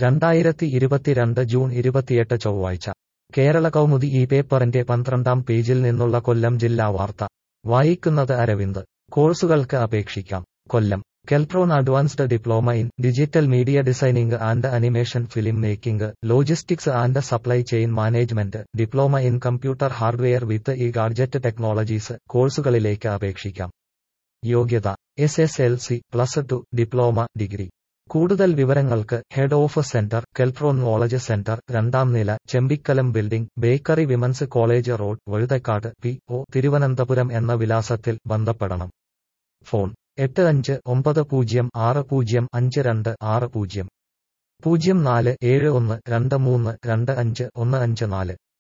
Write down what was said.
രണ്ടായിരത്തി ഇരുപത്തിരണ്ട് ജൂൺ ഇരുപത്തിയെട്ട് ചൊവ്വാഴ്ച കേരള കൗമുദി ഈ പേപ്പറിന്റെ പന്ത്രണ്ടാം പേജിൽ നിന്നുള്ള കൊല്ലം ജില്ലാ വാർത്ത വായിക്കുന്നത് അരവിന്ദ് കോഴ്സുകൾക്ക് അപേക്ഷിക്കാം Kollam Keltron advanced diploma in digital media designing and animation film making logistics and supply chain management diploma in computer hardware with e gadget technologies കോഴ്സുകളിലേക്ക് അപേക്ഷിക്കാം യോഗ്യത S S L C plus two diploma degree കൂടുതൽ വിവരങ്ങൾക്ക് head of centre Keltron knowledge centre രണ്ടാം നില Chembikkalam building bakery women's college road Vazhuthacaud P O Thiruvananthapuram എന്ന വിലാസത്തിൽ ബന്ധപ്പെടണം ഫോൺ എട്ട് അഞ്ച് ഒമ്പത് പൂജ്യം ആറ് പൂജ്യം അഞ്ച് രണ്ട് ആറ് പൂജ്യം പൂജ്യം നാല് ഏഴ് ഒന്ന് രണ്ട് മൂന്ന് രണ്ട് അഞ്ച് ഒന്ന് അഞ്ച് നാല്